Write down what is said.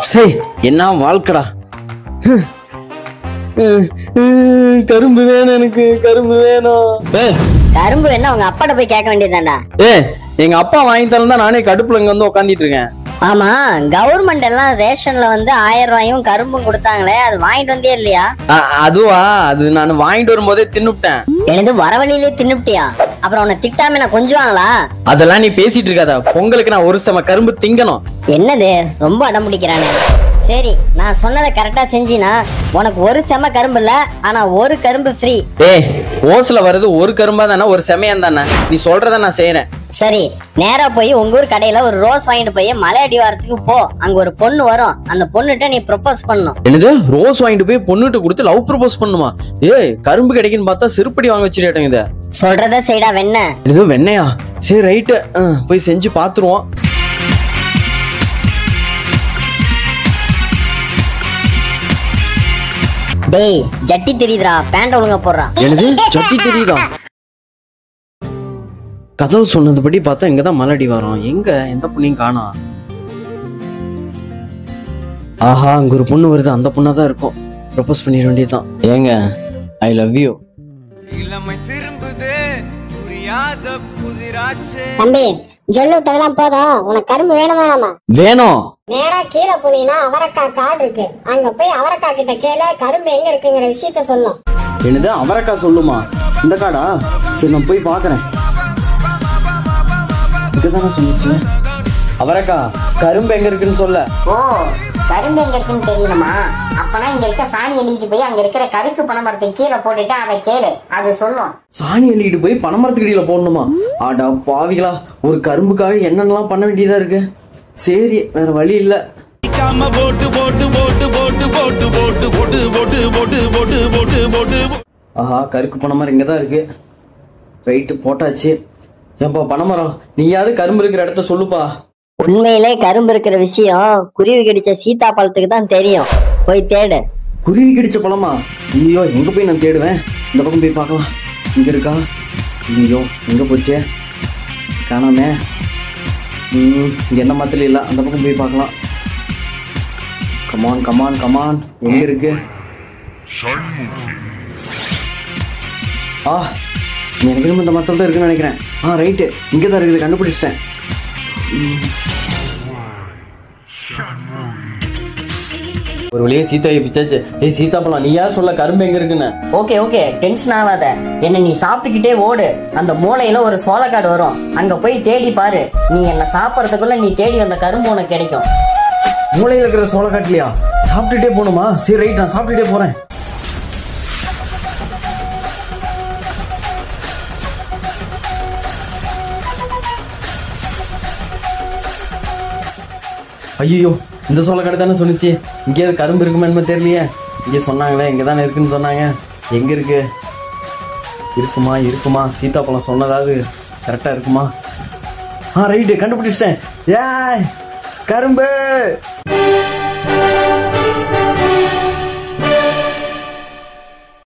சே என்ன வாழ்க்கடா கரும்பு வேணும் எனக்கு கரும்பு வேணும் டேய் கரும்பு என்ன உங்க அப்பாட்ட போய் கேட்க வேண்டியதுதான்டா ஏ எங்க அப்பா வாங்கி தரேன் தான் நானே கடுப்புல இங்க வந்து உட்காந்துட்டு இருக்கேன் ஆமா கவர்மெண்ட் எல்லாம் ரேஷன்ல வந்து ஆயிரம் ரூபாயும் கரும்பும் கொடுத்தாங்களே அது வாங்கிட்டு வந்தே இல்லையா அ- அதுவா அது நான் வாங்கிட்டு வரும்போதே தின்னுட்டேன் எனது வர வழியிலே தின்னுப்ட்டியா அப்புறம் உன்னை திட்டாம நான் கொஞ்சுவாங்களா அதெல்லாம் நீ பேசிட்டு இருக்காத பொங்கலுக்கு நான் ஒரு செம கரும்பு திங்கணும் என்னது ரொம்ப அடம் பிடிக்கிறானே சரி நான் சொன்னதை கரெக்டா செஞ்சினா உனக்கு ஒரு செம கரும்பு இல்ல ஆனா ஒரு கரும்பு ஃப்ரீ ஏய் ஓஸ்ல வர்றது ஒரு கரும்பா தானே ஒரு செமையம் தானே நீ சொல்றத நான் செய்யறேன் சரி நேரா போய் உங்க ஊர் கடையில ஒரு ரோஸ் வாங்கிட்டு போய் மலை அடிவாரத்துக்கு போ அங்க ஒரு பொண்ணு வரும் அந்த பொண்ணுகிட்ட நீ ப்ரொபோஸ் பண்ணணும் என்னது ரோஸ் வாங்கிட்டு போய் பொண்ணுகிட்ட கொடுத்து லவ் ப்ரப்போஸ் பண்ணுமா ஏய் கரும்பு கிடைக்குன்னு பார்த்தா செருப்படி வாங்க வச்சிருக்கேன் இத சொல்றத செய்டா வெண்ண இது வெண்ணையா சரி ரைட்டு போய் செஞ்சு பாத்துருவோம் டேய் ஜட்டி தெரியுதுடா பேண்ட் ஒழுங்கா போடுறான் எனது சட்டி தெரியுதா கதவு சொன்னதுபடி பார்த்தா இங்கதான் மலடி வரும் எங்க எந்த பொண்ணையும் காணோம் ஆஹா அங்க ஒரு பொண்ணு வருது அந்த பொண்ணா தான் இருக்கும் ப்ரப்போஸ் பண்ணிட வேண்டியதுதான் ஏங்க ஐ லவ் யூ இளமை திரும்புதே புரியாத புதிராச்சே தம்பி சொல்லு விட்டதெல்லாம் போதும் உனக்கு கரும்பு வேணும் வேணாமா வேணும் நேரா கீழே போனீங்கன்னா அவரைக்காய் காடு இருக்கு அங்க போய் அவரைக்காய் கிட்ட கேளு கரும்பு எங்க இருக்குங்கிற விஷயத்த சொல்லும் என்னது அவரைக்கா சொல்லுமா இந்த காடா சரி நான் போய் பாக்குறேன் இதுதானே சொல்லுச்சு அவரைக்கா கரும்பு எங்க இருக்குன்னு சொல்ல ஓ கரும்பு எங்க இருக்குன்னு தெரியணுமா அப்பனா இங்க இருக்க சாணி எழுதிட்டு போய் அங்க இருக்கிற கருக்கு பனைமரத்துக்கு கீழே போட்டுட்டு அதை கேளு அது சொல்லும் சாணி அள்ளிட்டு போய் பனைமரத்துக்கு அடியில போடணுமா ஆடா பாவிகளா ஒரு கரும்புக்காக என்னென்னலாம் பண்ண வேண்டியதா இருக்கு சரி வேற வழி இல்ல காம போட்டு போட்டு போட்டு போட்டு போட்டு போட்டு போட்டு போட்டு போட்டு போட்டு போட்டு போட்டு ஆஹா கருக்கு பனைமரம் இங்கதான் இருக்கு ரைட்டு போட்டாச்சு ஏன்பா பனைமரம் நீயாவது கரும்பு இருக்கிற இடத்த சொல்லுப்பா உண்மையிலே கரும்பு இருக்கிற விஷயம் குருவி கடிச்ச சீதா பழத்துக்கு தான் தெரியும் போய் தேடு குருவி கடிச்ச பழமா ஐயோ எங்க போய் நான் தேடுவேன் இந்த பக்கம் போய் பார்க்கலாம் இங்க இருக்கா ஐயோ எங்க போச்சே காணாமே ம் இங்க என்ன மாத்திரம் இல்ல அந்த பக்கம் போய் பார்க்கலாம் கமான் கமான் கமான் எங்க இருக்கு ஆ எனக்கு என்னமோ இந்த மரத்தில் தான் இருக்குன்னு நினைக்கிறேன் ஆ ரைட்டு இங்கே தான் இருக்குது கண்டுபிடிச்சிட்டேன் ம். ஒரு வழியே சீதாவை பிச்சாச்சு ஏய் சீதாப்பழம் நீ யார் சொல்ல கரும்பு எங்க இருக்குன்னு ஓகே ஓகே டென்ஷன் ஆகாத என்ன நீ சாப்பிட்டுக்கிட்டே ஓடு அந்த மூலையில ஒரு சோளக்காடு வரும் அங்க போய் தேடி பாரு நீ என்ன சாப்பிடறதுக்குள்ள நீ தேடி வந்த கரும்பு உனக்கு கிடைக்கும் மூளையில் இருக்கிற சோளக்காட்டுலையா சாப்பிட்டுட்டே போகணுமா சரி ரைட் நான் சாப்பிட்டுட்டே போறேன் ஐயோ இந்த சோளக்காடு தானே சொன்னிச்சு இங்கேயாவது கரும்பு இருக்குமா என்னமோ தெரியலையே இங்கே சொன்னாங்களே இங்கே தானே இருக்குன்னு சொன்னாங்க எங்க இருக்கு இருக்குமா இருக்குமா சீதாப்பழம் சொன்னதாவது கரெக்டா இருக்குமா ஆ ரைட்டு கண்டுபிடிச்சிட்டேன் ஏய் கரும்பு